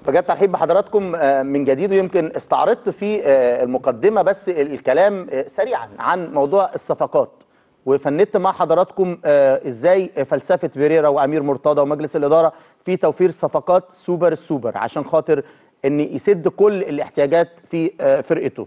بجد ترحيب بحضراتكم آه، من جديد ويمكن استعرضت في آه، المقدمه بس الكلام آه، سريعا عن موضوع الصفقات وفندت مع حضراتكم آه، ازاي فلسفه فيريرا وامير مرتضى ومجلس الاداره في توفير صفقات سوبر السوبر عشان خاطر ان يسد كل الاحتياجات في آه، فرقته.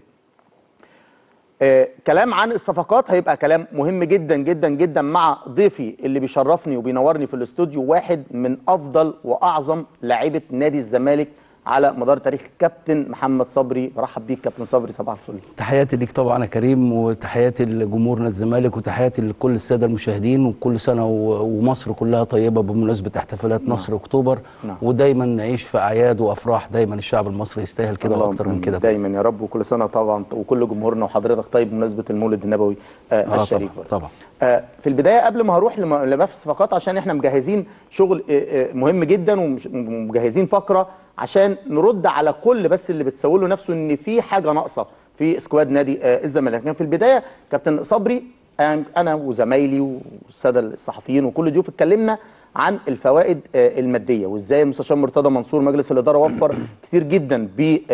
آه، كلام عن الصفقات هيبقى كلام مهم جدا جدا جدا مع ضيفي اللي بيشرفني وبينورني في الاستوديو واحد من افضل واعظم لاعيبه نادي الزمالك على مدار تاريخ كابتن محمد صبري برحب بيك كابتن صبري صباح الفل تحياتي ليك طبعا يا كريم وتحياتي لجمهور نادي الزمالك وتحياتي لكل الساده المشاهدين وكل سنه و- ومصر كلها طيبه بمناسبه احتفالات نصر اكتوبر نعم. ودايما نعيش في اعياد وافراح دايما الشعب المصري يستاهل كده اللهم واكتر من آمين. كده دايما يا رب وكل سنه طبعا وكل جمهورنا وحضرتك طيب بمناسبه المولد النبوي آه آه الشريف طبعا طبعا آه، في البدايه قبل ما هروح لم- لما في الصفقات عشان احنا مجهزين شغل آه، آه، مهم جدا ومش- ومجهزين فقره عشان نرد على كل بس اللي بتسوي له نفسه ان في حاجه ناقصه في سكواد نادي آه، الزمالك لكن في البدايه كابتن صبري آه، انا وزمايلي والساده الصحفيين وكل ضيوف اتكلمنا عن الفوائد آه، الماديه وازاي المستشار مرتضى منصور مجلس الاداره وفر كتير جدا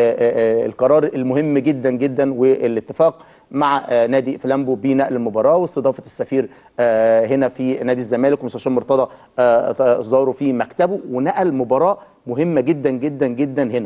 بالقرار المهم جدا جدا والاتفاق مع آه، نادي فلامبو بنقل المباراه واستضافه السفير آه، هنا في نادي الزمالك ومستشار مرتضى آه، زاره في مكتبه ونقل مباراه مهمه جدا جدا جدا هنا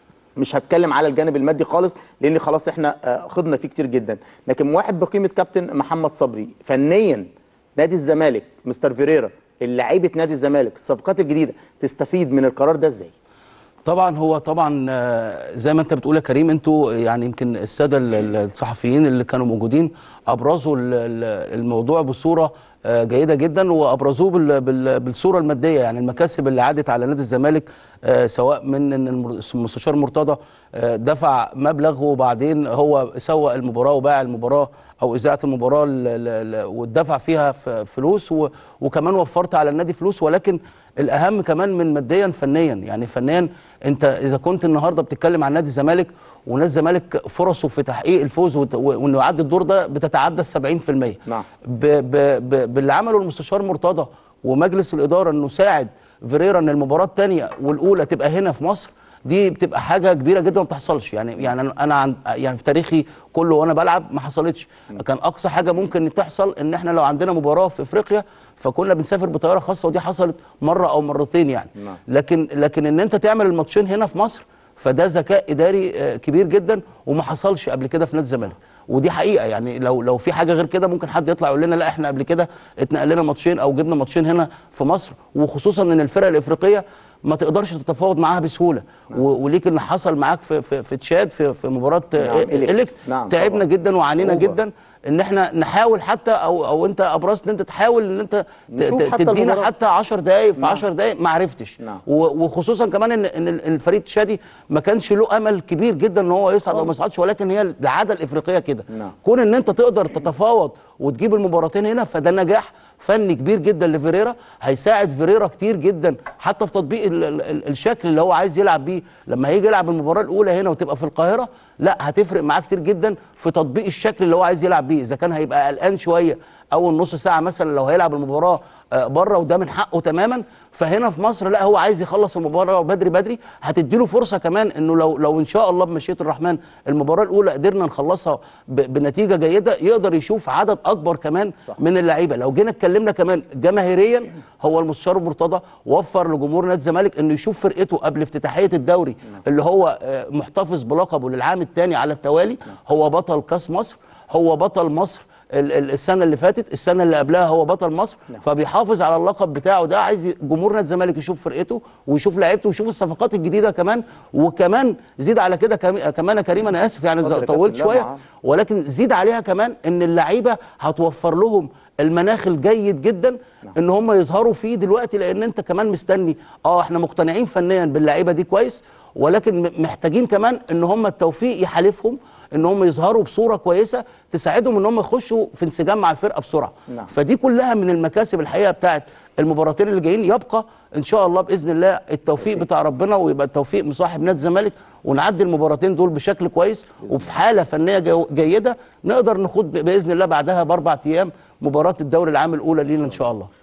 مش هتكلم على الجانب المادي خالص لان خلاص احنا آه، خضنا فيه كتير جدا لكن واحد بقيمه كابتن محمد صبري فنيا نادي الزمالك مستر فيريرا لعيبه نادي الزمالك الصفقات الجديده تستفيد من القرار ده ازاي طبعا هو طبعا آه، زي ما انت بتقول يا كريم انتوا يعني يمكن الساده ال- ال- الصحفيين اللي كانوا موجودين ابرزوا ال- ال- الموضوع بصوره آه، جيده جدا وابرزوه بال- بال- بالصوره الماديه يعني المكاسب اللي عادت على نادي الزمالك آه، سواء من ان المر- المستشار مرتضى آه، دفع مبلغ وبعدين هو سوق المباراه وباع المباراه او اذاعه المباراه ل- ل- ل- واتدفع فيها ف- فلوس و- وكمان وفرت على النادي فلوس ولكن الاهم كمان من ماديا فنيا يعني فنيا انت اذا كنت النهارده بتتكلم عن نادي الزمالك ونادي الزمالك فرصه في تحقيق الفوز وت- وانه يعدي الدور ده بتتعدى ال 70% نعم. ب ب ب باللي عمله المستشار مرتضى ومجلس الاداره انه ساعد فيريرا ان المباراه الثانيه والاولى تبقى هنا في مصر دي بتبقى حاجه كبيره جدا ما بتحصلش يعني يعني أنا- انا عن يعني في تاريخي كله وانا بلعب ما حصلتش كان اقصى حاجه ممكن تحصل ان احنا لو عندنا مباراه في افريقيا فكنا بنسافر بطياره خاصه ودي حصلت مره او مرتين يعني نعم. لكن لكن ان انت تعمل الماتشين هنا في مصر فده ذكاء اداري آه، كبير جدا وما حصلش قبل كده في نادي الزمالك ودي حقيقه يعني لو لو في حاجه غير كده ممكن حد يطلع يقول لنا لا احنا قبل كده اتنقل لنا ماتشين او جبنا ماتشين هنا في مصر وخصوصا ان الفرق الافريقيه ما تقدرش تتفاوض معاها بسهوله و- وليك اللي حصل معاك في في في تشاد في في مباراه نعم، آه، إليكت. إليكت نعم، تعبنا طبعاً. جدا وعانينا صعوبة. جدا ان احنا نحاول حتى او او انت ابرزت ان انت تحاول ان انت ت- نشوف ت- حتى تدينا المباراة. حتى 10 دقائق في نعم. 10 دقائق ما عرفتش نعم. و- وخصوصا كمان ان ان الفريق الشادي ما كانش له امل كبير جدا ان هو يصعد او ما يصعدش ولكن هي العاده الافريقيه كده نعم. كون ان انت تقدر تتفاوض وتجيب المباراتين هنا فده نجاح فني كبير جدا لفيريرا هيساعد فيريرا كتير جدا حتى في تطبيق ال ال ال الشكل اللي هو عايز يلعب بيه لما هيجي يلعب المباراه الاولى هنا وتبقى في القاهره لا هتفرق معاه كتير جدا في تطبيق الشكل اللي هو عايز يلعب بيه اذا كان هيبقى قلقان شويه اول نص ساعه مثلا لو هيلعب المباراه آه، بره وده من حقه تماما فهنا في مصر لا هو عايز يخلص المباراه بدري بدري هتديله فرصه كمان انه لو لو ان شاء الله بمشيئه الرحمن المباراه الاولى قدرنا نخلصها ب- بنتيجه جيده يقدر يشوف عدد اكبر كمان صح. من اللعيبه لو جينا اتكلمنا كمان جماهيريا هو المستشار مرتضى وفر لجمهور نادي الزمالك انه يشوف فرقته قبل افتتاحيه الدوري اللي هو آه، محتفظ بلقبه للعام الثاني على التوالي هو بطل كاس مصر هو بطل مصر ال- ال- السنه اللي فاتت السنه اللي قبلها هو بطل مصر فبيحافظ على اللقب بتاعه ده عايز ي- جمهور نادي الزمالك يشوف فرقته ويشوف لعيبته ويشوف الصفقات الجديده كمان وكمان زيد على كده كم- كمان يا كريم انا اسف يعني اتفضل يا طولت كابتن، لا شويه معاك. ولكن زيد عليها كمان ان اللعيبه هتوفر لهم المناخ الجيد جدا ان هم يظهروا فيه دلوقتي لان انت كمان مستني اه احنا مقتنعين فنيا باللعيبه دي كويس ولكن م- محتاجين كمان ان هم التوفيق يحالفهم ان هم يظهروا بصوره كويسه تساعدهم ان هم يخشوا في انسجام مع الفرقه بسرعه نعم. فدي كلها من المكاسب الحقيقه بتاعت المباراتين اللي جايين يبقى ان شاء الله باذن الله التوفيق بتاع ربنا ويبقى التوفيق مصاحب نادي الزمالك ونعدي المباراتين دول بشكل كويس وفي حاله فنيه جو- جيده نقدر نخوض ب- باذن الله بعدها باربع ايام مباراه الدوري العام الاولى لينا ان شاء الله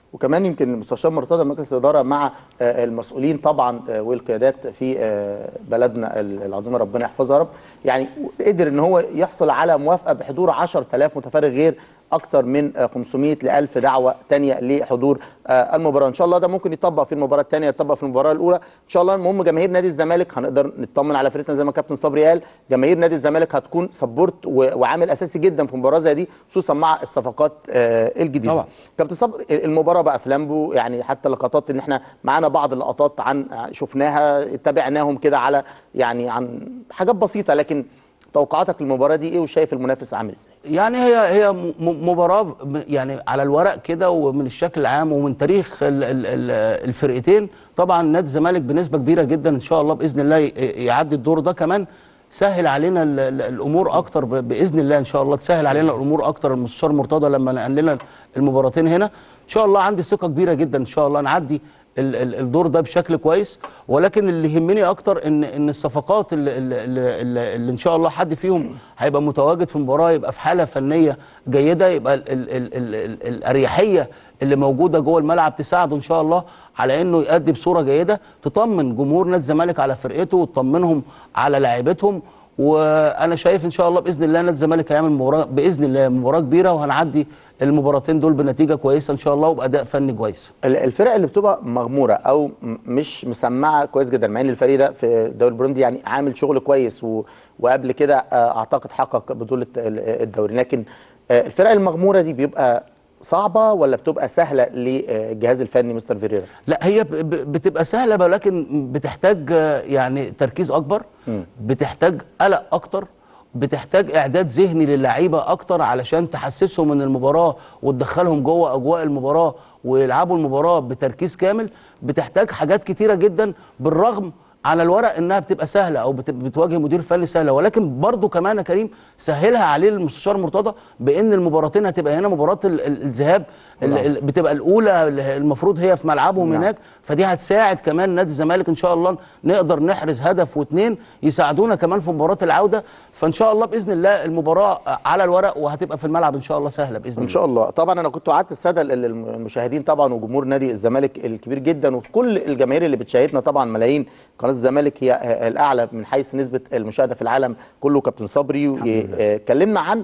وكمان يمكن المستشار مرتضى مجلس الاداره مع آه، المسؤولين طبعا آه، والقيادات في آه، بلدنا العظيمه ربنا يحفظها يا رب يعني قدر ان هو يحصل على موافقه بحضور 10000 متفرغ غير اكثر من آه، 500 ل 1000 دعوه ثانيه لحضور آه، المباراه ان شاء الله ده ممكن يطبق في المباراه الثانيه يطبق في المباراه الاولى ان شاء الله المهم جماهير نادي الزمالك هنقدر نطمن على فرقتنا زي ما كابتن صبري قال جماهير نادي الزمالك هتكون سبورت و- وعامل اساسي جدا في مباراه زي دي خصوصا مع الصفقات آه، الجديده طبعا. كابتن صبري المباراه بقى في لامبو يعني حتى لقطات ان احنا معانا بعض اللقطات عن شفناها تابعناهم كده على يعني عن حاجات بسيطه لكن توقعاتك للمباراه دي ايه وشايف المنافس عامل ازاي يعني هي هي م- م- مباراه ب- يعني على الورق كده ومن الشكل العام ومن تاريخ ال- ال- ال- الفرقتين طبعا نادي الزمالك بنسبه كبيره جدا ان شاء الله باذن الله ي- يعدي الدور ده كمان سهل علينا ال- ال- الامور اكتر ب- باذن الله ان شاء الله تسهل علينا الامور اكتر المستشار مرتضى لما نقل لنا المباراتين هنا ان شاء الله عندي ثقه كبيره جدا ان شاء الله نعدي ال- ال- الدور ده بشكل كويس ولكن اللي يهمني اكتر ان ان الصفقات اللي, اللي, اللي, اللي ان شاء الله حد فيهم هيبقى متواجد في المباراه يبقى في حاله فنيه جيده يبقى ال ال ال ال ال الاريحيه اللي موجوده جوه الملعب تساعده ان شاء الله على انه يؤدي بصوره جيده تطمن جمهور نادي الزمالك على فرقته وتطمنهم على لاعيبتهم وانا شايف ان شاء الله باذن الله نادي الزمالك هيعمل مباراه باذن الله مباراه كبيره وهنعدي المباراتين دول بنتيجه كويسه ان شاء الله وباداء فني كويس ال- الفرق اللي بتبقى مغموره او م- مش مسمعه كويس جدا مع ان الفريق ده في الدوري البرندي يعني عامل شغل كويس و... وقبل كده آه، اعتقد حقق بطوله ال- الدوري لكن آه، الفرق المغموره دي بيبقى صعبه ولا بتبقى سهله للجهاز الفني مستر فيريرا لا هي ب- ب- بتبقى سهله ولكن بتحتاج آه، يعني تركيز اكبر بتحتاج قلق اكتر بتحتاج اعداد ذهني للعيبه اكتر علشان تحسسهم من المباراه وتدخلهم جوه اجواء المباراه ويلعبوا المباراه بتركيز كامل بتحتاج حاجات كتيره جدا بالرغم على الورق انها بتبقى سهله او بت- بتواجه مدير فني سهله ولكن برضو كمان يا كريم سهلها عليه المستشار مرتضى بان المباراتين هتبقى هنا مباراه ال- ال- الذهاب ال- نعم. ال- بتبقى الاولى اللي المفروض هي في ملعبهم نعم. هناك فدي هتساعد كمان نادي الزمالك ان شاء الله نقدر نحرز هدف واثنين يساعدونا كمان في مباراه العوده فان شاء الله باذن الله المباراه على الورق وهتبقى في الملعب ان شاء الله سهله باذن ان الله شاء الله طبعا انا كنت وعدت الساده ال- ال- المشاهدين طبعا وجمهور نادي الزمالك الكبير جدا وكل الجماهير اللي بتشاهدنا طبعا ملايين قناه الزمالك هي آه، الاعلى من حيث نسبه المشاهده في العالم كله كابتن صبري واتكلمنا عن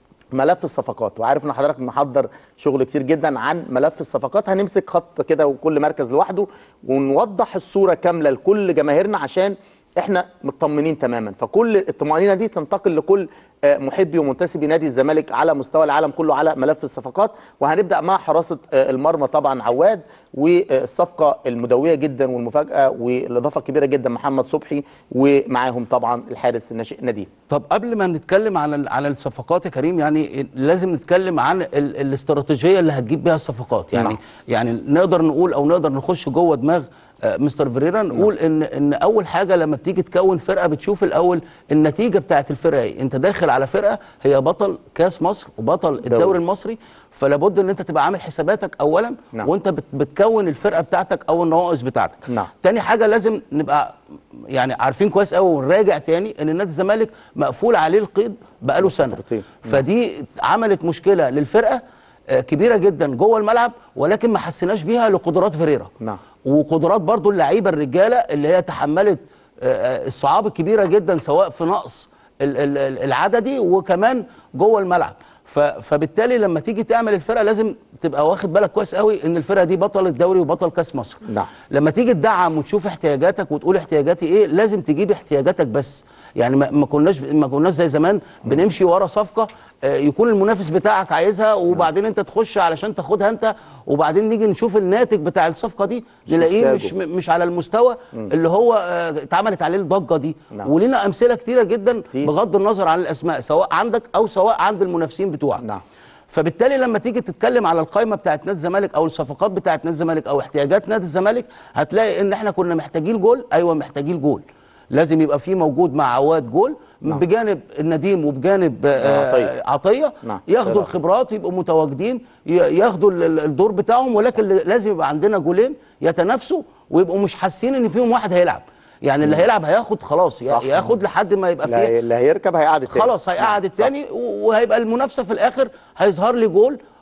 ملف الصفقات وعارف ان حضرتك محضر شغل كتير جدا عن ملف الصفقات هنمسك خط كده وكل مركز لوحده ونوضح الصوره كامله لكل جماهيرنا عشان احنا مطمنين تماما فكل الطمانينه دي تنتقل لكل آه، محبي ومنتسبي نادي الزمالك على مستوى العالم كله على ملف الصفقات وهنبدا مع حراسه آه، المرمى طبعا عواد والصفقه المدويه جدا والمفاجاه والاضافه الكبيره جدا محمد صبحي ومعاهم طبعا الحارس الناشئ نديم طب قبل ما نتكلم عن ال- عن الصفقات يا كريم يعني لازم نتكلم عن ال الاستراتيجيه اللي هتجيب بيها الصفقات يعني نعم. يعني نقدر نقول او نقدر نخش جوه دماغ آه، مستر فيريرا نقول ان ان اول حاجه لما بتيجي تكون فرقه بتشوف الاول النتيجه بتاعت الفرقه ايه انت داخل على فرقه هي بطل كاس مصر وبطل الدوري المصري فلا بد ان انت تبقى عامل حساباتك اولا نعم. وانت بت- بتكون الفرقه بتاعتك او النواقص بتاعتك نعم. تاني حاجه لازم نبقى يعني عارفين كويس قوي ونراجع تاني ان نادي الزمالك مقفول عليه القيد بقاله سنه فترتين. فدي عملت مشكله للفرقه آه، كبيره جدا جوه الملعب ولكن ما حسيناش بيها لقدرات فيريرا نعم. وقدرات برضو اللعيبه الرجاله اللي هي تحملت آه، آه، الصعاب الكبيره جدا سواء في نقص ال- ال- ال- العددي وكمان جوه الملعب ف- فبالتالي لما تيجي تعمل الفرقه لازم تبقى واخد بالك كويس قوي ان الفرقه دي بطل الدوري وبطل كاس مصر نعم. لما تيجي تدعم وتشوف احتياجاتك وتقول احتياجاتي ايه لازم تجيب احتياجاتك بس يعني ما ما كناش ما كناش زي زمان بنمشي ورا صفقه آه، يكون المنافس بتاعك عايزها وبعدين انت تخش علشان تاخدها انت وبعدين نيجي نشوف الناتج بتاع الصفقه دي نلاقيه مش محتاجه. مش على المستوى اللي هو آه، اتعملت عليه الضجه دي نعم. ولينا امثله كتيره جدا كتير. بغض النظر عن الاسماء سواء عندك او سواء عند المنافسين بتوعك نعم. فبالتالي لما تيجي تتكلم على القائمه بتاعت نادي الزمالك او الصفقات بتاعت نادي الزمالك او احتياجات نادي الزمالك هتلاقي ان احنا كنا محتاجين جول ايوه محتاجين جول لازم يبقى في موجود مع عواد جول نعم. بجانب النديم وبجانب آه، عطية. عطيه نعم. ياخدوا خير الخبرات يبقوا متواجدين ي- ياخدوا ال- ال- الدور بتاعهم ولكن لازم يبقى عندنا جولين يتنافسوا ويبقوا مش حاسين ان فيهم واحد هيلعب يعني اللي هيلعب هياخد خلاص صح. ياخد لحد ما يبقى اللي فيه هي- اللي هيركب هيقعد التاني خلاص هيقعد التاني و- وهيبقى المنافسه في الاخر هيظهر لي جول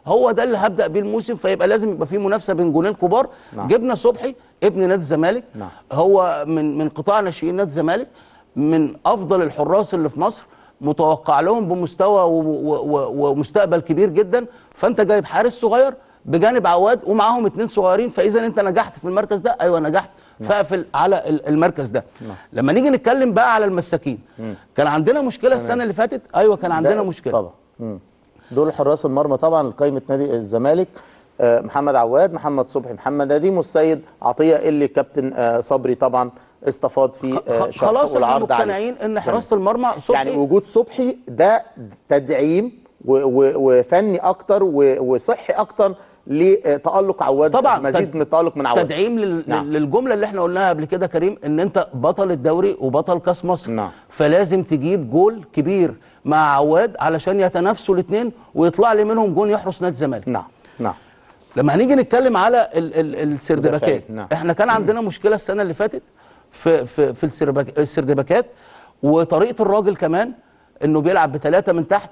هو ده اللي هبدا بيه الموسم فيبقى لازم يبقى في منافسه بين جولين كبار نعم. جبنا صبحي ابن نادي الزمالك نعم. هو من من قطاع ناشئين نادي الزمالك من افضل الحراس اللي في مصر متوقع لهم بمستوى و- و- و- ومستقبل كبير جدا فانت جايب حارس صغير بجانب عواد ومعاهم اتنين صغيرين فاذا انت نجحت في المركز ده ايوه نجحت فاقفل على ال- المركز ده لما نيجي نتكلم بقى على المساكين كان عندنا مشكله السنه اللي فاتت ايوه كان عندنا ده مشكله طبعا مم. دول حراس المرمى طبعا قائمه نادي الزمالك آه، محمد عواد محمد صبحي محمد نديم والسيد عطيه اللي كابتن آه، صبري طبعا استفاض في آه، خ- شرحه خلاص احنا والعرض عليه. مقتنعين ان حراسه المرمى صبحي يعني وجود صبحي ده تدعيم و- و- وفني اكتر و- وصحي اكتر لتالق عواد طبعا مزيد تد- من التالق من عواد تدعيم لل... نعم. للجمله اللي احنا قلناها قبل كده كريم ان انت بطل الدوري وبطل كاس مصر نعم. فلازم تجيب جول كبير مع عواد علشان يتنافسوا الاثنين ويطلع لي منهم جول يحرس نادي الزمالك نعم نعم لما هنيجي نتكلم على ال ال السردباكات مدافعين، نعم. احنا كان عندنا مشكله السنه اللي فاتت في في في السرباك- السردباكات وطريقه الراجل كمان انه بيلعب بثلاثه من تحت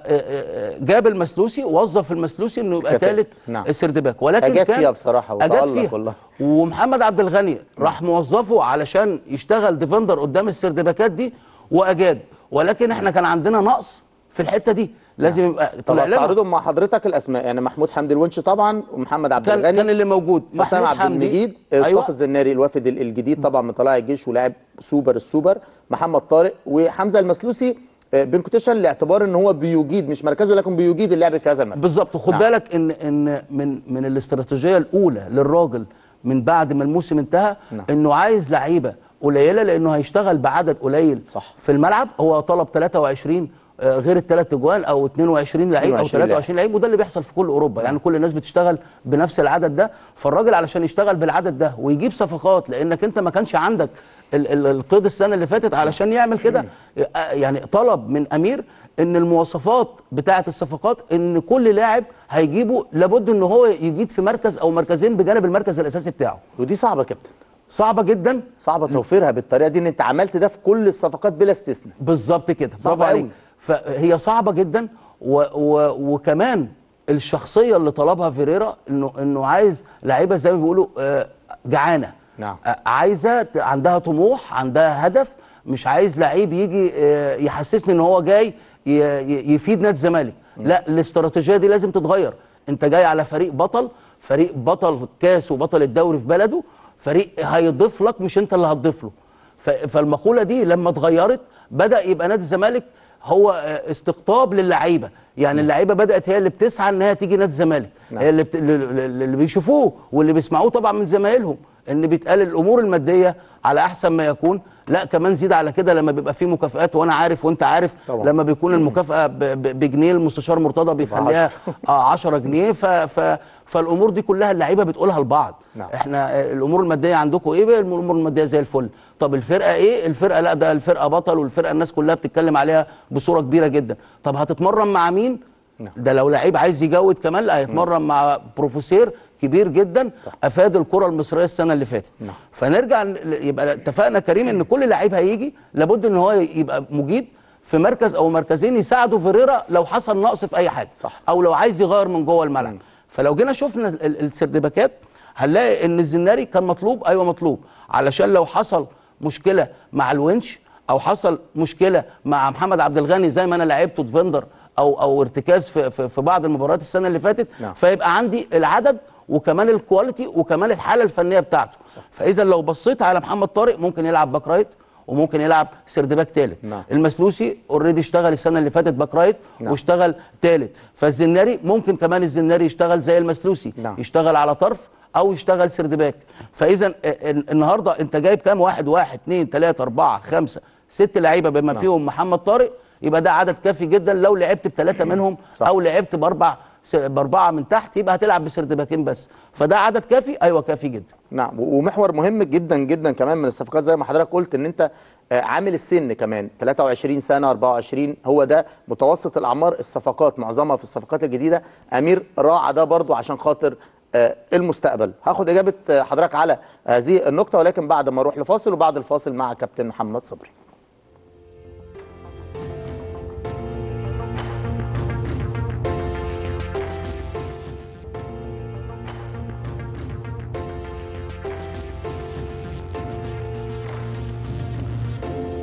فجاب المسلوسي وظف المسلوسي انه يبقى كتالت، ثالث نعم. سردباك ولكن أجاد كان فيها بصراحة أجاد وتألق فيها والله. ومحمد عبد الغني راح موظفه علشان يشتغل ديفندر قدام السردباكات دي واجاد ولكن احنا كان عندنا نقص في الحته دي لازم يبقى طب طلع لنا استعرضهم مع حضرتك الاسماء يعني محمود حمدي الونش طبعا ومحمد عبد كان الغني كان اللي موجود حسام محمود عبد حمدي. المجيد أيوة. صف الزناري الوافد ال- الجديد طبعا من طلائع الجيش ولاعب سوبر السوبر محمد طارق وحمزه المسلوسي آه، بين كوتيشن لاعتبار ان هو بيجيد مش مركزه لكن بيجيد اللعب في هذا المركز بالظبط خد نعم. بالك ان ان من من الاستراتيجيه الاولى للراجل من بعد ما الموسم انتهى نعم. انه عايز لعيبه قليله لانه هيشتغل بعدد قليل صح. في الملعب هو طلب 23 آه، غير الثلاث اجوان او 22 لعيب او 22 23 لعيب وده اللي بيحصل في كل اوروبا يعني كل الناس بتشتغل بنفس العدد ده فالراجل علشان يشتغل بالعدد ده ويجيب صفقات لانك انت ما كانش عندك ال- ال- القيد السنه اللي فاتت علشان يعمل كده آه، يعني طلب من امير ان المواصفات بتاعه الصفقات ان كل لاعب هيجيبه لابد ان هو يجيد في مركز او مركزين بجانب المركز الاساسي بتاعه ودي صعبه يا كابتن صعبه جدا صعبه توفيرها بالطريقه دي ان انت عملت ده في كل الصفقات بلا استثناء بالظبط كده صعبة برافو عليك أوي. فهي صعبه جدا و و وكمان الشخصيه اللي طلبها فيريرا انه انه عايز لعيبه زي ما بيقولوا آه، جعانه نعم. آه، عايزه ت- عندها طموح عندها هدف مش عايز لعيب يجي آه، يحسسني ان هو جاي ي- ي- يفيد نادي الزمالك لا الاستراتيجيه دي لازم تتغير انت جاي على فريق بطل فريق بطل كاس وبطل الدوري في بلده فريق هيضيف لك مش انت اللي هتضيف له ف- فالمقوله دي لما اتغيرت بدا يبقى نادي الزمالك هو آه، استقطاب للعيبه يعني اللعيبه بدات هي اللي بتسعى ان هي تيجي نادي الزمالك نعم. هي اللي, بت... اللي اللي بيشوفوه واللي بيسمعوه طبعا من زمايلهم ان بيتقال الامور الماديه على احسن ما يكون لا كمان زيد على كده لما بيبقى فيه مكافآت وانا عارف وانت عارف طبعا. لما بيكون المكافاه ب... ب... بجنيه المستشار مرتضى بيخليها اه 10 جنيه ف... ف... فالامور دي كلها اللعيبه بتقولها لبعض نعم. احنا آه، الامور الماديه عندكم ايه بقى؟ الامور الماديه زي الفل طب الفرقه ايه الفرقه لا ده الفرقه بطل والفرقه الناس كلها بتتكلم عليها بصوره كبيره جدا طب هتتمرن مع مين نعم. ده لو لعيب عايز يجود كمان لا هيتمرن مع بروفيسير كبير جدا افاد الكره المصريه السنه اللي فاتت نعم. فنرجع ن- يبقى اتفقنا كريم ان كل لعيب هيجي لابد ان هو يبقى مجيد في مركز او مركزين يساعدوا فيريرا لو حصل نقص في اي حاجه صح. او لو عايز يغير من جوه الملعب فلو جينا شفنا ال- ال- السردباكات هنلاقي ان الزناري كان مطلوب ايوه مطلوب علشان لو حصل مشكله مع الونش او حصل مشكله مع محمد عبد الغني زي ما انا لعبته ديفندر او او ارتكاز في في, في بعض المباريات السنه اللي فاتت نعم. فيبقى عندي العدد وكمان الكواليتي وكمان الحاله الفنيه بتاعته فاذا لو بصيت على محمد طارق ممكن يلعب باك رايت وممكن يلعب سردباك ثالث نعم. المسلوسي اوريدي اشتغل السنه اللي فاتت باك رايت نعم. واشتغل ثالث فالزناري ممكن كمان الزناري يشتغل زي المسلوسي نعم. يشتغل على طرف او يشتغل سردباك فاذا ال- ال- النهارده انت جايب كام واحد واحد اثنين ثلاثه اربعه خمسه ست لعيبه بما فيهم محمد طارق يبقى ده عدد كافي جدا لو لعبت بثلاثه منهم صح. او لعبت باربع س- باربعه من تحت يبقى هتلعب بسردباكين بس فده عدد كافي ايوه كافي جدا نعم و- ومحور مهم جدا جدا كمان من الصفقات زي ما حضرتك قلت ان انت آه، عامل السن كمان 23 سنه 24 هو ده متوسط الاعمار الصفقات معظمها في الصفقات الجديده امير راعى ده برضو عشان خاطر آه، المستقبل هاخد اجابه آه، حضرتك على هذه النقطه ولكن بعد ما اروح لفاصل وبعد الفاصل مع كابتن محمد صبري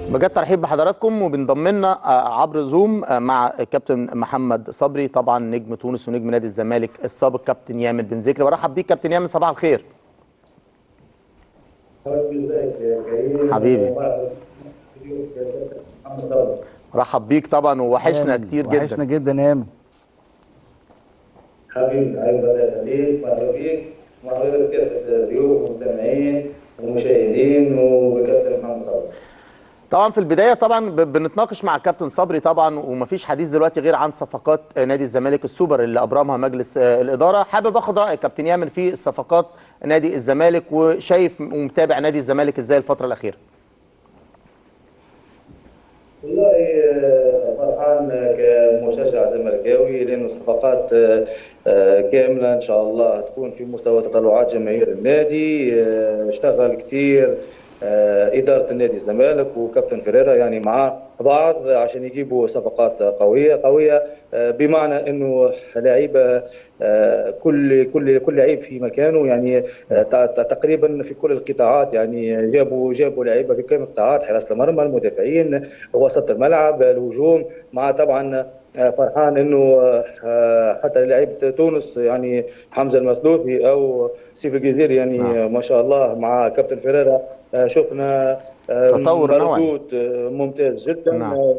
بجد ترحيب بحضراتكم وبنضم لنا آه، عبر زوم آه، مع كابتن محمد صبري طبعا نجم تونس ونجم نادي الزمالك السابق كابتن يامن بن ذكري برحب بيك كابتن يامن صباح الخير حبيبي. رحب بيك طبعا ووحشنا آمن. كتير وحشنا جدا جدا يا امن حبيبي حبيبي الله يخليك مرحبا بيك مرحبا بكافة الضيوف والمستمعين والمشاهدين وبكابتن محمد صلاح طبعا في البدايه طبعا ب- بنتناقش مع الكابتن صبري طبعا ومفيش حديث دلوقتي غير عن صفقات آه، نادي الزمالك السوبر اللي ابرمها مجلس آه، الاداره حابب اخد رايك كابتن يامن في صفقات نادي الزمالك وشايف ومتابع نادي الزمالك ازاي الفتره الاخيره والله آه، فرحان كمشجع زملكاوي لانه صفقات آه، آه، كامله ان شاء الله تكون في مستوى تطلعات جماهير النادي آه، اشتغل كثير اداره النادي الزمالك وكابتن فيريرا يعني مع بعض عشان يجيبوا صفقات قويه قويه آه، بمعنى انه لعيبه آه، كل كل كل لعيب في مكانه يعني آه، ت- ت- تقريبا في كل القطاعات يعني جابوا جابوا لعيبه في كل القطاعات حراسه المرمى المدافعين وسط الملعب الهجوم مع طبعا آه، فرحان انه آه، حتى لعيبه تونس يعني حمزه المثلوثي او سيف الجزيري يعني نعم. ما شاء الله مع كابتن فيريرا آه، شفنا آه، تطور نوعي. مردود آه، ممتاز جدا نعم. آه،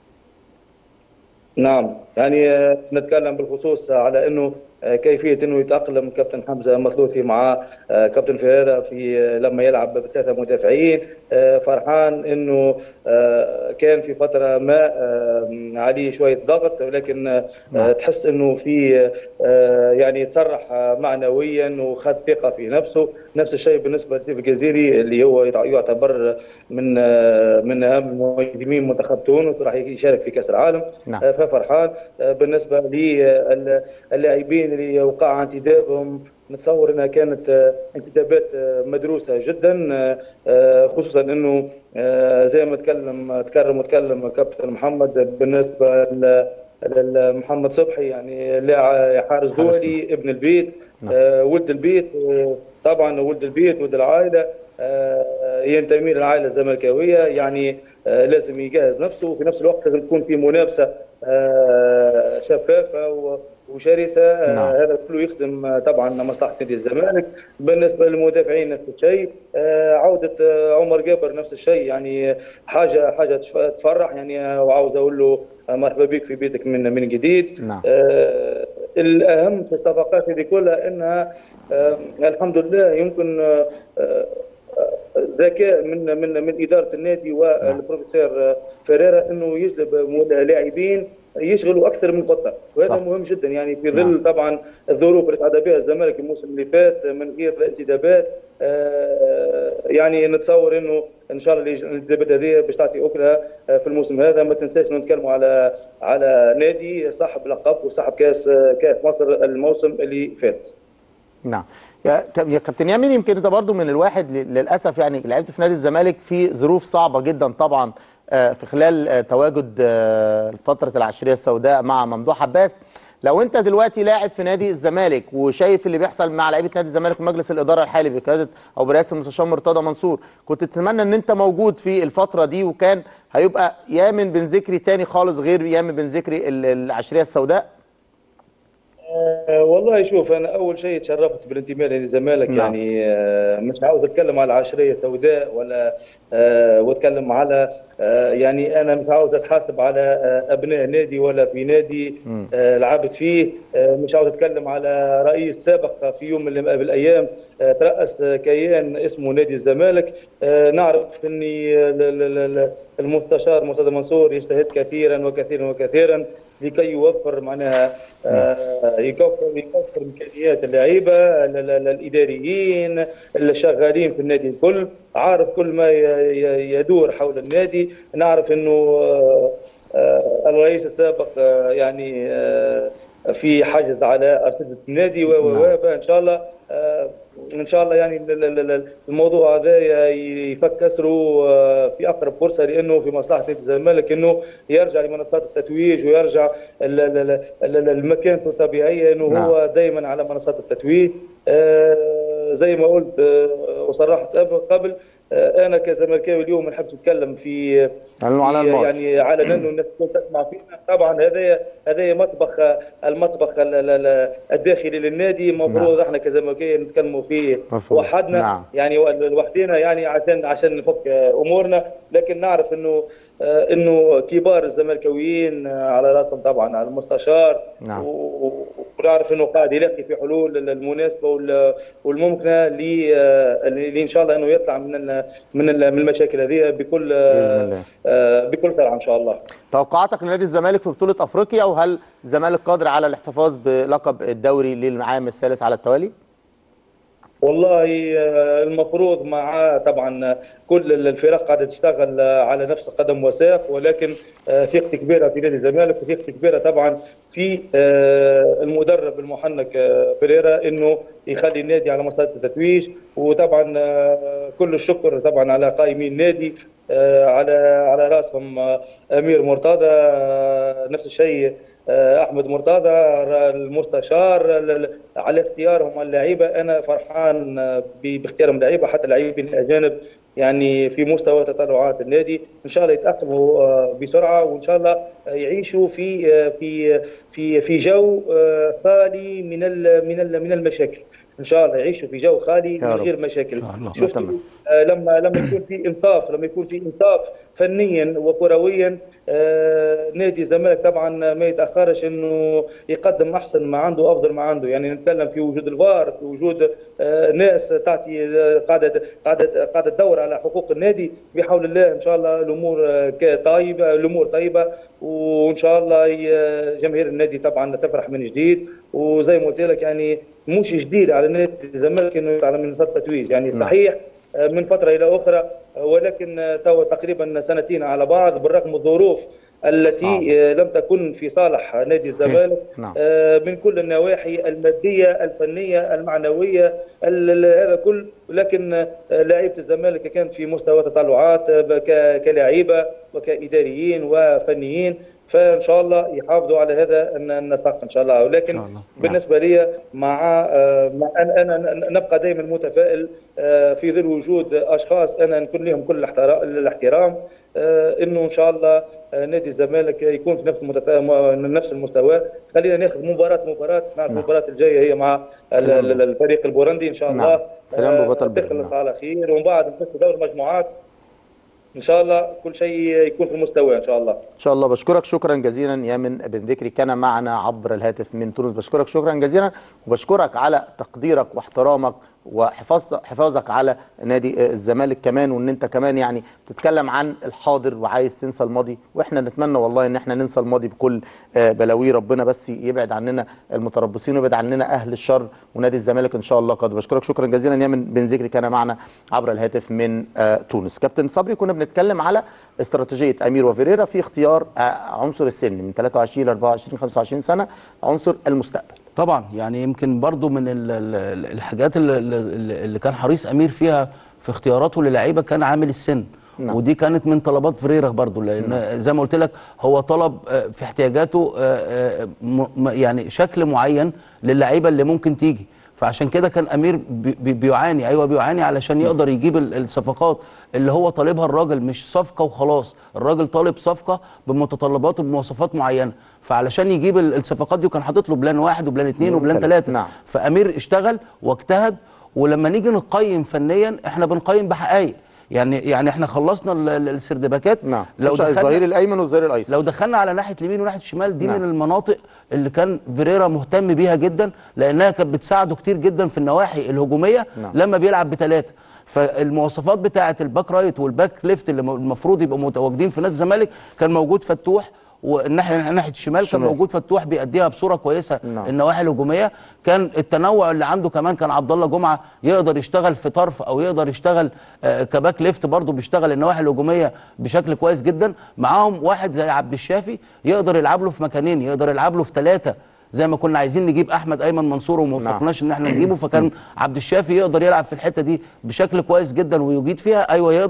نعم يعني آه، نتكلم بالخصوص على انه آه، كيفيه انه يتاقلم كابتن حمزه المثلوثي مع آه، كابتن فيريرا في آه، لما يلعب بثلاثه مدافعين آه، فرحان انه آه، كان في فتره ما آه، عليه شويه ضغط ولكن آه، نعم. تحس انه في آه، يعني تصرح آه، معنويا وخذ ثقه في نفسه نفس الشيء بالنسبه لسيف الجزيري اللي هو يتع- يعتبر من آه، من اهم مهاجمين منتخب تونس وراح يشارك في كاس العالم نعم. آه، ففرحان آه، بالنسبه للاعبين اللي وقع انتدابهم نتصور انها كانت آه، انتدابات آه، مدروسه جدا آه، آه، خصوصا انه آه، زي ما تكلم تكرم وتكلم كابتن محمد بالنسبه ل- لمحمد صبحي يعني لاعب حارس حارس. دولي ابن البيت نعم. آه، ولد البيت آه، طبعا ولد البيت ولد العائله آه، ينتمي للعائله الزملكاويه يعني آه، لازم يجهز نفسه وفي نفس الوقت لازم تكون في منافسه آه، شفافه و- وشرسه آه، نعم. هذا كله يخدم آه، طبعا مصلحه نادي الزمالك بالنسبه للمدافعين نفس الشيء آه، عوده آه، عمر جابر نفس الشيء يعني حاجه حاجه تف- تفرح يعني آه، وعاوز اقول له آه، مرحبا بك في بيتك من من جديد نعم. آه، الاهم في الصفقات هذه كلها انها آه، الحمد لله يمكن آه، آه، ذكاء من من من اداره النادي والبروفيسور فيريرا انه يجلب لاعبين يشغلوا اكثر من خطه وهذا صح. صح. مهم جدا يعني في نعم. ظل طبعا الظروف اللي تعدى بها الزمالك الموسم اللي فات من غير انتدابات آه، يعني نتصور انه ان شاء الله اللي- الانتدابات هذه باش تعطي اكلها آه، في الموسم هذا ما تنساش نتكلموا على على نادي صاحب لقب وصاحب كاس كاس مصر الموسم اللي فات نعم يا كاب- يا كابتن يامين يمكن انت برضو من الواحد ل- للاسف يعني لعبت في نادي الزمالك في ظروف صعبه جدا طبعا آه، في خلال آه، تواجد آه، فتره العشريه السوداء مع ممدوح عباس لو انت دلوقتي لاعب في نادي الزمالك وشايف اللي بيحصل مع لعيبه نادي الزمالك ومجلس الاداره الحالي بقياده او برئاسه المستشار مرتضى منصور كنت تتمنى ان انت موجود في الفتره دي وكان هيبقى يامن بن ذكري تاني خالص غير يامن بن ذكري ال- العشريه السوداء آه، والله شوف انا اول شيء تشرفت بالانتماء للزمالك نعم. يعني آه، مش عاوز اتكلم على عشريه سوداء ولا آه، واتكلم على آه، يعني انا مش عاوز اتحاسب على آه، ابناء نادي ولا في نادي آه، لعبت فيه آه، مش عاوز اتكلم على رئيس سابق في يوم من الايام آه، ترأس آه، كيان اسمه نادي الزمالك آه، نعرف اني آه، ل- ل- ل- المستشار مرتضى منصور يجتهد كثيرا وكثيرا وكثيرا لكي يوفر معناها آه، يكفر يكفر امكانيات اللعيبه ال- ال- الاداريين اللي شغالين في النادي الكل عارف كل ما ي- ي- يدور حول النادي نعرف انه آه، آه، الرئيس السابق آه، يعني آه، في حجز على ارصده النادي و و- و فان شاء الله آه، ان شاء الله يعني ال- ال- ال- الموضوع هذا يفك كسره آه، في اقرب فرصه لانه في مصلحه نادي الزمالك انه يرجع لمنصات التتويج ويرجع ال- ال- ال- ال- ال- لمكانته الطبيعيه انه نعم. هو دائما على منصات التتويج آه، زي ما قلت آه، وصرحت قبل- قبل آه، انا كزملكاوي اليوم ما نحبش نتكلم في اعلنوا على في- الماتش يعني على انه الناس تكون تسمع فينا طبعا هذا هذا مطبخ المطبخ ال- ال- ال- الداخلي للنادي المفروض احنا كزملكاويه نتكلموا فيه مفهوم. وحدنا نعم. يعني لوحدنا يعني عشان عشان نفك امورنا لكن نعرف انه آه، انه كبار الزملكاويين آه، على راسهم طبعا على المستشار نعم. و- و- ونعرف انه قاعد يلاقي في حلول المناسبه وال- والممكنه ل- آه، اللي ان شاء الله انه يطلع من ال- من ال- من المشاكل هذه بكل آه، بإذن الله. آه، بكل سرعه ان شاء الله توقعاتك لنادي الزمالك في بطوله افريقيا وهل الزمالك قادر على الاحتفاظ بلقب الدوري للعام الثالث على التوالي؟ والله آه، المفروض مع طبعا كل الفرق قاعده تشتغل آه، على نفس قدم وساق ولكن آه، ثقتي كبيره في نادي الزمالك وثقتي كبيره طبعا في آه، المدرب المحنك آه، بريرا انه يخلي النادي على مسار التتويج وطبعا آه، كل الشكر طبعا على قائمي النادي آه، على على راسهم آه، امير مرتضى آه، نفس الشيء آه، احمد مرتضى المستشار ال- ال- على اختيارهم اللعيبه انا فرحان آه، ب- باختيارهم اللعيبه حتى اللاعبين الاجانب يعني في مستوى تطلعات النادي ان شاء الله يتاقلموا آه، بسرعه وان شاء الله آه، يعيشوا في آه، في في في جو آه، خالي من ال- من ال- من المشاكل ان شاء الله يعيشوا في جو خالي يا من رب. غير مشاكل إن شاء الله. شفتوا نتمنى. آه، لما لما يكون في انصاف لما يكون في انصاف فنيا وكرويا آه، نادي الزمالك طبعا ما يتاخرش انه يقدم احسن ما عنده وافضل ما عنده يعني نتكلم في وجود الفار في وجود آه، ناس تعطي آه، قاعده قاعده قاعده تدور على حقوق النادي بحول الله ان شاء الله الامور آه، ك- طيبه الامور طيبه وان شاء الله ي- جماهير النادي طبعا تفرح من جديد وزي ما قلت لك يعني مش جديد على نادي الزمالك انه يطلع من نصف التتويج يعني صحيح آه، من فتره الى اخرى آه، ولكن آه، تو تقريبا سنتين على بعض بالرغم من الظروف التي آه، لم تكن في صالح نادي الزمالك نعم. آه، من كل النواحي الماديه الفنيه المعنويه ال- ال- هذا كل لكن آه، لاعيبه الزمالك كانت في مستوى تطلعات آه، ك- كلاعيبه وكاداريين وفنيين فان شاء الله يحافظوا على هذا الن- النسق ان شاء الله ولكن إن شاء الله. بالنسبه لي مع آه، مع انا انا نبقى دائما متفائل آه، في ظل وجود اشخاص انا نكون لهم كل الاحترا- الاحترام آه، انه ان شاء الله آه، نادي الزمالك يكون في نفس المتت... م- نفس المستوى خلينا ناخذ مباراه مباراه نعرف المباراه الجايه هي مع ال- ال- الفريق البورندي ان شاء نعم. الله فلامبو آه، بطل بلد. تخلص على خير ومن بعد نخش دور المجموعات ان شاء الله كل شيء يكون في المستوى ان شاء الله ان شاء الله بشكرك شكرا جزيلا يامن بن ذكري كان معنا عبر الهاتف من تونس بشكرك شكرا جزيلا وبشكرك على تقديرك واحترامك وحفاظ حفاظك على نادي الزمالك كمان وان انت كمان يعني بتتكلم عن الحاضر وعايز تنسى الماضي واحنا نتمنى والله ان احنا ننسى الماضي بكل آه، بلاويه ربنا بس يبعد عننا المتربصين ويبعد عننا اهل الشر ونادي الزمالك ان شاء الله قادر بشكرك شكرا جزيلا يامن بن ذكري كان معنا عبر الهاتف من آه، تونس كابتن صبري كنا بنتكلم على استراتيجيه امير وفيريرا في اختيار آه، عنصر السن من 23 ل 24 25 سنه عنصر المستقبل طبعا يعني يمكن برضو من ال- ال- الحاجات اللي, اللي اللي كان حريص امير فيها في اختياراته للعيبه كان عامل السن نعم. ودي كانت من طلبات فريرا برضو لان زي ما قلت لك هو طلب آه، في احتياجاته آه، آه، م- م- يعني شكل معين للعيبه اللي ممكن تيجي فعشان كده كان امير بي- بي- بيعاني ايوه بيعاني علشان يقدر يجيب ال- الصفقات اللي هو طالبها الراجل مش صفقه وخلاص الراجل طالب صفقه بمتطلبات وبمواصفات معينه فعلشان يجيب ال- الصفقات دي كان حاطط له بلان واحد وبلان اثنين وبلان تلاتة. ثلاثه نعم. فامير اشتغل واجتهد ولما نيجي نقيم فنيا احنا بنقيم بحقائق يعني يعني احنا خلصنا ال- ال- السردباكات نعم لو دخلنا دخلنا الظهير الايمن والظهير الايسر لو دخلنا على ناحيه اليمين وناحيه الشمال دي نعم. من المناطق اللي كان فيريرا مهتم بيها جدا لانها كانت بتساعده كتير جدا في النواحي الهجوميه نعم. لما بيلعب بثلاثه فالمواصفات بتاعه الباك رايت والباك ليفت اللي م- المفروض يبقوا متواجدين في نادي الزمالك كان موجود فتوح والناحيه ناحيه الشمال كان شمال. موجود فتوح بيأديها بصوره كويسه نعم. النواحي الهجوميه كان التنوع اللي عنده كمان كان عبد الله جمعه يقدر يشتغل في طرف او يقدر يشتغل آه، كباك ليفت برضه بيشتغل النواحي الهجوميه بشكل كويس جدا معاهم واحد زي عبد الشافي يقدر يلعب له في مكانين يقدر يلعب له في ثلاثه زي ما كنا عايزين نجيب احمد ايمن منصور وما نعم. وفقناش ان احنا نجيبه فكان عبد الشافي يقدر يلعب في الحته دي بشكل كويس جدا ويجيد فيها ايوه يقدر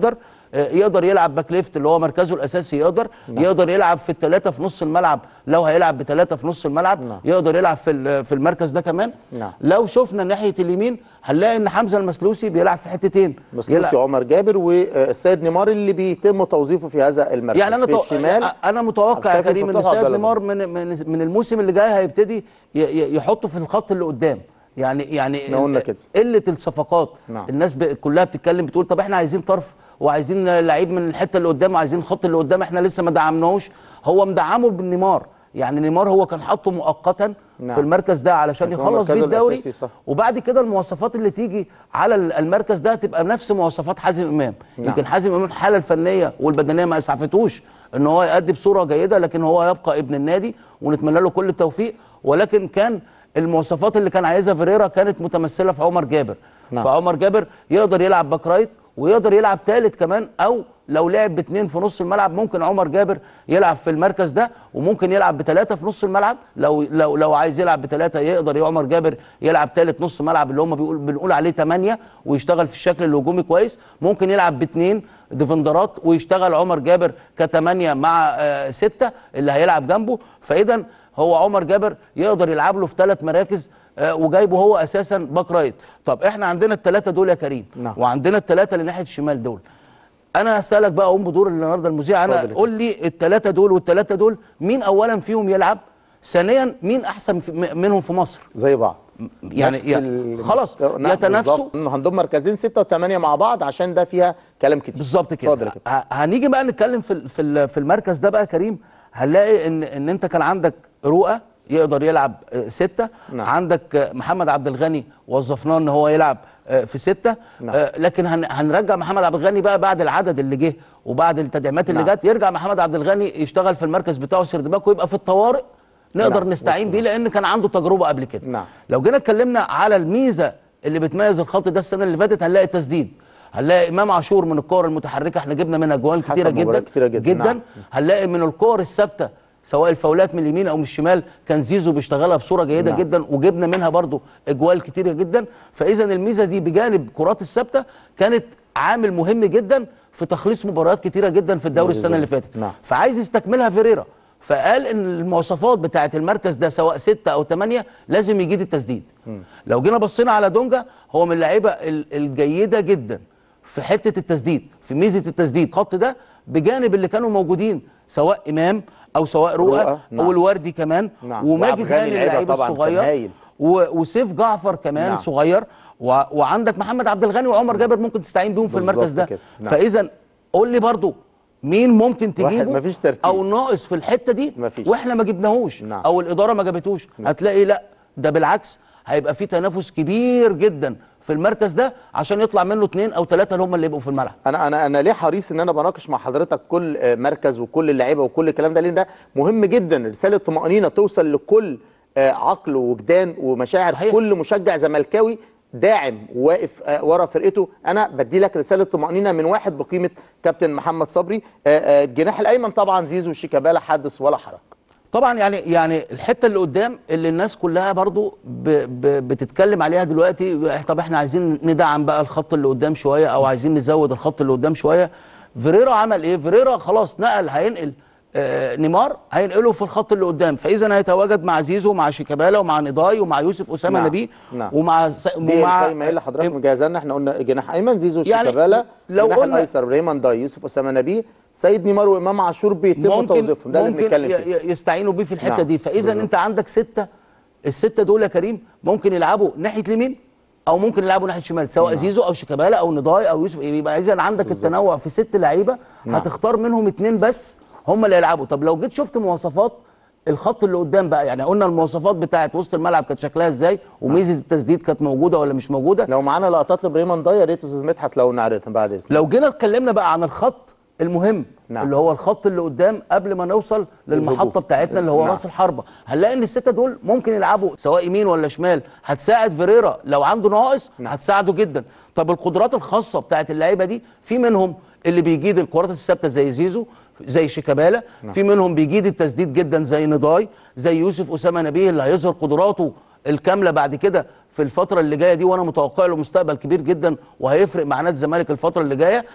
آه، يقدر يلعب باك ليفت اللي هو مركزه الاساسي يقدر يقدر يلعب في الثلاثه في نص الملعب لو هيلعب بثلاثه في نص الملعب نعم. يقدر يلعب في ال- في المركز ده كمان نعم. لو شفنا ناحيه اليمين هنلاقي ان حمزه المسلوسي بيلعب في حتتين مسلوسي عمر جابر والسيد نيمار اللي بيتم توظيفه في هذا المركز يعني انا في تو... الشمال انا متوقع يا شايف كريم ان الفتوح السيد عبد الله نيمار من من من الموسم اللي جاي هيبتدي ي- ي- يحطه في الخط اللي قدام يعني يعني إحنا قلنا كده. قله الصفقات نعم. الناس ب... كلها بتتكلم بتقول طب احنا عايزين طرف وعايزين لعيب من الحته اللي قدام وعايزين الخط اللي قدام احنا لسه ما دعمناهوش هو مدعمه بالنيمار يعني نيمار هو كان حاطه مؤقتا نعم. في المركز ده علشان لكن هو يخلص بيه مركزه الدوري الأساسي صح. وبعد كده المواصفات اللي تيجي على ال- المركز ده تبقى نفس مواصفات حازم امام نعم. يمكن حازم امام الحاله الفنيه والبدنيه ما اسعفتوش ان هو يأدي بصوره جيده لكن هو يبقى ابن النادي ونتمنى له كل التوفيق ولكن كان المواصفات اللي كان عايزها فيريرا كانت متمثله في عمر جابر نعم. فعمر جابر يقدر يلعب باك رايت ويقدر يلعب ثالث كمان او لو لعب باثنين في نص الملعب ممكن عمر جابر يلعب في المركز ده وممكن يلعب بثلاثه في نص الملعب لو لو لو عايز يلعب بثلاثه يقدر يا عمر جابر يلعب ثالث نص ملعب اللي هم بيقول بنقول عليه ثمانيه ويشتغل في الشكل الهجومي كويس ممكن يلعب باثنين ديفندرات ويشتغل عمر جابر كثمانيه مع آه سته اللي هيلعب جنبه فاذا هو عمر جابر يقدر يلعب له في ثلاث مراكز آه، وجايبه هو اساسا باك رايت طب احنا عندنا الثلاثه دول يا كريم نعم. وعندنا الثلاثه اللي ناحيه الشمال دول انا هسالك بقى اقوم بدور النهارده المذيع انا اتفضل يا قول لي الثلاثه دول والثلاثه دول مين اولا فيهم يلعب ثانيا مين احسن في م- منهم في مصر زي بعض يعني, نفس يعني ال- خلاص المستوى- نعم، يتنافسوا بالظبط. إنه هنضم مركزين ستة وثمانية مع بعض عشان ده فيها كلام كتير بالظبط كده اتفضل يا كابتن. ه- هنيجي بقى نتكلم في ال- في ال- في المركز ده بقى يا كريم هنلاقي ان ان انت كان عندك رؤى يقدر يلعب آه، ستة نعم. عندك آه، محمد عبد الغني وظفناه ان هو يلعب آه، في ستة نعم. آه، لكن هن- هنرجع محمد عبد الغني بقى بعد العدد اللي جه وبعد التدعيمات اللي نعم. جت يرجع محمد عبد الغني يشتغل في المركز بتاعه سيردباك ويبقى في الطوارئ نقدر نعم. نستعين بيه لان كان عنده تجربه قبل كده نعم. لو جينا اتكلمنا على الميزه اللي بتميز الخط ده السنه اللي فاتت هنلاقي التسديد هنلاقي امام عاشور من الكور المتحركه احنا جبنا منها جوان حسب كتيره جدا مباريات كتيرة جدا، جدا نعم. هنلاقي من الكور الثابته سواء الفاولات من اليمين او من الشمال كان زيزو بيشتغلها بصوره جيده نعم. جدا وجبنا منها برضو اجوال كتيره جدا فاذا الميزه دي بجانب كرات الثابته كانت عامل مهم جدا في تخليص مباريات كتيره جدا في الدوري السنه اللي فاتت نعم. فعايز يستكملها فيريرا فقال ان المواصفات بتاعه المركز ده سواء ستة او ثمانية لازم يجيد التسديد لو جينا بصينا على دونجا هو من اللعيبه ال- الجيده جدا في حته التسديد في ميزه التسديد الخط ده بجانب اللي كانوا موجودين سواء امام او سواء رؤى رؤى، نعم. او الوردي كمان نعم. وماجد وعبد الغني هاني لعيبة اللعيب طبعاً كان الصغير هايل. و- وسيف جعفر كمان نعم. صغير و... وعندك محمد عبد الغني وعمر جابر ممكن تستعين بيهم في بالظبط المركز ده كده. نعم. فاذا قول لي برضو مين ممكن واحد تجيبه مفيش ترتيب. او ناقص في الحته دي مفيش. واحنا ما جبناهوش نعم. او الاداره ما جابتوش هتلاقي لا ده بالعكس هيبقى في تنافس كبير جدا في المركز ده عشان يطلع منه اثنين او ثلاثه اللي هم اللي يبقوا في الملعب انا انا انا ليه حريص ان انا بناقش مع حضرتك كل آه، مركز وكل اللعيبه وكل الكلام ده لان ده مهم جدا رساله طمانينه توصل لكل آه، عقل ووجدان ومشاعر صحيح. كل مشجع زملكاوي داعم واقف آه، ورا فرقته انا بدي لك رساله طمانينه من واحد بقيمه كابتن محمد صبري آه، آه، الجناح الايمن طبعا زيزو شيكابالا حدث ولا حرج طبعا يعني يعني الحته اللي قدام اللي الناس كلها برضو ب ب بتتكلم عليها دلوقتي طب احنا عايزين ندعم بقى الخط اللي قدام شويه او عايزين نزود الخط اللي قدام شويه فيريرا عمل ايه فيريرا خلاص نقل هينقل آه نيمار هينقله في الخط اللي قدام فاذا هيتواجد مع زيزو ومع شيكابالا ومع نضاي ومع يوسف اسامه نعم، نبيه نعم. ومع س... دي ومع القايمه اللي حضرتك مجهزها لنا احنا قلنا جناح ايمن زيزو يعني شيكابالا لو الجناح قلنا- الايسر ريمان داي يوسف اسامه نبيه سيد نيمار وامام عاشور بيتم ممكن توظيفهم ده اللي ممكن بنتكلم ي- فيه ي- يستعينوا بيه في الحته نعم، دي فاذا بالظبط. انت عندك سته السته دول يا كريم ممكن يلعبوا ناحيه اليمين او ممكن يلعبوا ناحيه الشمال سواء زيزو او شيكابالا او نضاي او يوسف يبقى اذا عندك التنوع في ست لعيبه نعم. هتختار منهم اتنين بس هم اللي يلعبوا طب لو جيت شفت مواصفات الخط اللي قدام بقى يعني قلنا المواصفات بتاعت وسط الملعب كانت شكلها ازاي وميزه التسديد كانت موجوده ولا مش موجوده لو معانا لقطات لابراهيم ضاي يا ريت استاذ مدحت لو نعرضها بعد اذنك لو جينا اتكلمنا بقى عن الخط المهم نعم. اللي هو الخط اللي قدام قبل ما نوصل للمحطه الهجوم. بتاعتنا اللي هو نعم. راس الحربه هنلاقي ان السته دول ممكن يلعبوا سواء يمين ولا شمال هتساعد فيريرا لو عنده ناقص نعم. هتساعده جدا طب القدرات الخاصه بتاعت اللعيبه دي في منهم اللي بيجيد الكرات الثابته زي زيزو زي شيكابالا في منهم بيجيد التسديد جدا زي نضاي زي يوسف اسامه نبيه اللي هيظهر قدراته الكامله بعد كده في الفتره اللي جايه دي وانا متوقع له مستقبل كبير جدا وهيفرق مع نادي الزمالك الفتره اللي جايه نعم.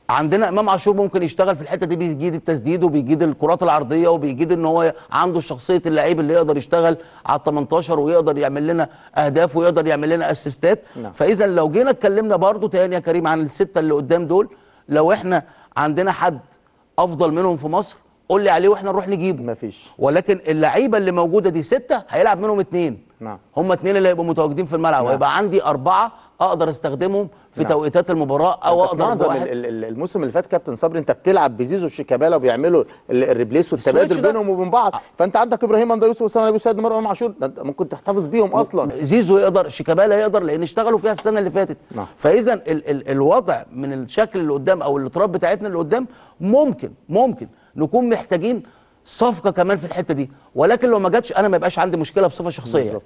عندنا امام عاشور ممكن يشتغل في الحته دي بيجيد التسديد وبيجيد الكرات العرضيه وبيجيد ان هو عنده شخصيه اللعيب اللي يقدر يشتغل على ال 18 ويقدر يعمل لنا اهداف ويقدر يعمل لنا اسيستات نعم. فاذا لو جينا اتكلمنا برضو تاني يا كريم عن السته اللي قدام دول لو احنا عندنا حد افضل منهم في مصر قول لي عليه واحنا نروح نجيبه مفيش ولكن اللعيبه اللي موجوده دي سته هيلعب منهم اثنين نعم هم اثنين اللي هيبقوا متواجدين في الملعب نعم. ويبقى عندي اربعه اقدر استخدمهم في نعم. توقيتات المباراه او أنت في اقدر معظم بواحد ال- ال- الموسم اللي فات كابتن صبري انت بتلعب بزيزو وشيكابالا وبيعملوا ال- الريبليس السويتش والتبادل ده. بينهم وبين بعض فانت عندك ابراهيم اندا يوسف وسام ابو سعد مروان عاشور ده انت ممكن تحتفظ بيهم اصلا زيزو يقدر شيكابالا يقدر لان اشتغلوا فيها السنه اللي فاتت نعم. فاذا ال ال الوضع من الشكل اللي قدام او الاطراف بتاعتنا اللي قدام ممكن ممكن نكون محتاجين صفقه كمان في الحته دي ولكن لو ما جاتش انا ما يبقاش عندي مشكله بصفه شخصيه بالظبط.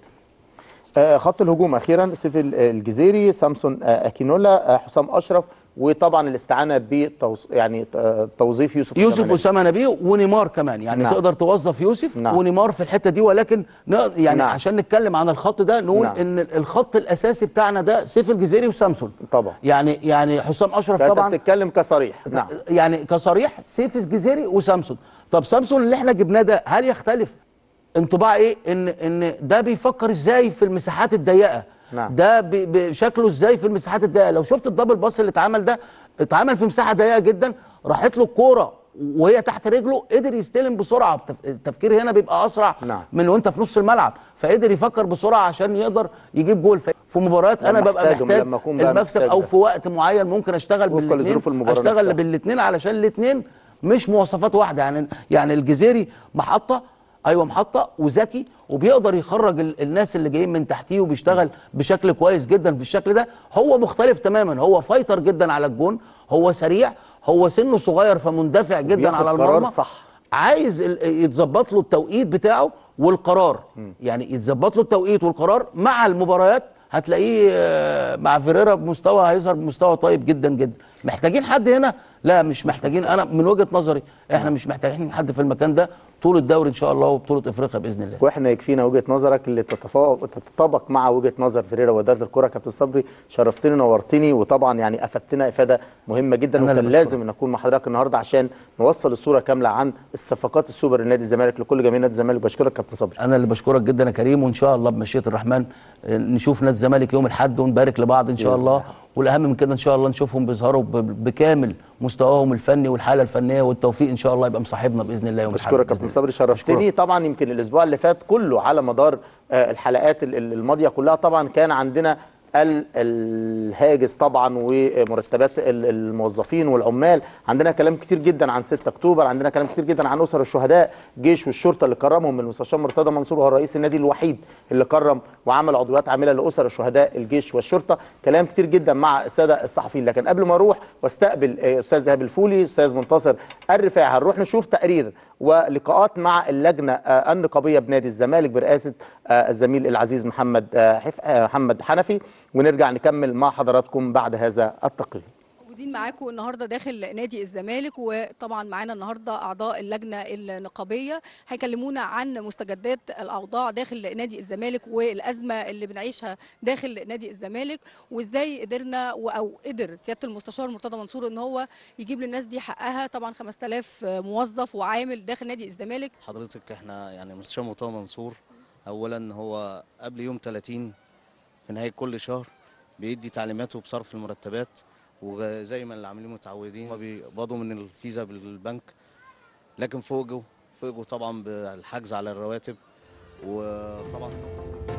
آه، خط الهجوم اخيرا سيف ال- الجزيري سامسون آه، اكينولا آه، حسام اشرف وطبعا الاستعانه بتوظ... يعني آه، توظيف يوسف يوسف أسامة اسامه نبيه ونيمار كمان يعني نعم. نعم. تقدر توظف يوسف نعم. نعم. ونيمار في الحته دي ولكن ن- يعني نعم. نعم. عشان نتكلم عن الخط ده نقول نعم. نعم. ان الخط الاساسي بتاعنا ده سيف الجزيري وسامسون طبعا يعني يعني حسام اشرف فانت طبعا بتتكلم كصريح نعم يعني كصريح سيف الجزيري وسامسون طب سامسون اللي احنا جبناه ده هل يختلف انطباع ايه ان ان ده بيفكر ازاي في المساحات الضيقه نعم. ده بي- بشكله ازاي في المساحات الضيقه لو شفت الدبل باص اللي اتعمل ده اتعمل في مساحه ضيقه جدا راحت له الكوره وهي تحت رجله قدر يستلم بسرعه التف- التفكير هنا بيبقى اسرع نعم. من وانت في نص الملعب فقدر يفكر بسرعه عشان يقدر يجيب جول في في مباريات انا لما ببقى محتاجهم، محتاج لما أكون بقى المكسب محتاج او ده. في وقت معين ممكن اشتغل وفقاً بالاثنين لظروف المباراة اشتغل نفسها. بالاثنين علشان الاثنين مش مواصفات واحده يعني يعني الجزيري محطه ايوه محطه وذكي وبيقدر يخرج ال- الناس اللي جايين من تحتيه وبيشتغل بشكل كويس جدا في الشكل ده هو مختلف تماما هو فايتر جدا على الجون هو سريع هو سنه صغير فمندفع جدا وبياخد على قرار المرمى صح. عايز ال- يتظبط له التوقيت بتاعه والقرار يعني يتظبط له التوقيت والقرار مع المباريات هتلاقيه آه، مع فيريرا بمستوى هيظهر بمستوى طيب جدا جدا محتاجين حد هنا لا مش محتاجين انا من وجهة نظري احنا مش محتاجين حد في المكان ده طول الدوري ان شاء الله وبطولة افريقيا باذن الله واحنا يكفينا وجهه نظرك اللي تتفا- تتطابق مع وجهه نظر فريرا واداره الكره كابتن صبري شرفتني نورتني وطبعا يعني افدتنا افاده مهمه جدا أنا اللي وكان بشكرك. لازم ان اكون مع حضرتك النهارده عشان نوصل الصوره كامله عن الصفقات السوبر لنادي الزمالك لكل جماهير نادي الزمالك بشكرك كابتن صبري انا اللي بشكرك جدا يا كريم وان شاء الله بمشيئه الرحمن آه، نشوف نادي الزمالك يوم الاحد ونبارك لبعض ان شاء بإذن الله الله. والاهم من كده ان شاء الله نشوفهم بيظهروا ب- بكامل مستواهم الفني والحاله الفنيه والتوفيق ان شاء الله يبقى مصاحبنا باذن الله يوم الاحد بشكرك بإذن كابتن الله. صبري شرفتني بشكرك. طبعا يمكن الاسبوع اللي فات كله على مدار آه، الحلقات ال- ال- الماضيه كلها طبعا كان عندنا ال- الهاجس طبعا ومرتبات ال- الموظفين والعمال عندنا كلام كتير جدا عن 6 اكتوبر عندنا كلام كتير جدا عن اسر الشهداء جيش والشرطه اللي كرمهم المستشار مرتضى منصور هو رئيس النادي الوحيد اللي كرم وعمل عضويات عامله لاسر الشهداء الجيش والشرطه كلام كتير جدا مع الساده الصحفيين لكن قبل ما اروح واستقبل آه، استاذ ايهاب الفولي استاذ منتصر الرفاعي هنروح نشوف تقرير ولقاءات مع اللجنه آه، النقابيه بنادي الزمالك برئاسه آه، الزميل العزيز محمد آه، حف- آه، محمد حنفي ونرجع نكمل مع حضراتكم بعد هذا التقرير موجودين معاكم النهارده داخل نادي الزمالك وطبعا معانا النهارده اعضاء اللجنه النقابيه هيكلمونا عن مستجدات الاوضاع داخل نادي الزمالك والازمه اللي بنعيشها داخل نادي الزمالك وازاي قدرنا و- او قدر سياده المستشار مرتضى منصور ان هو يجيب للناس دي حقها طبعا 5000 موظف وعامل داخل نادي الزمالك حضرتك احنا يعني مستشار مرتضى منصور اولا هو قبل يوم 30 في نهايه كل شهر بيدي تعليماته بصرف المرتبات وزي ما اللي عاملين متعودين هما بيقبضوا من الفيزا بالبنك لكن فوجئوا فوجئوا طبعا بالحجز على الرواتب وطبعا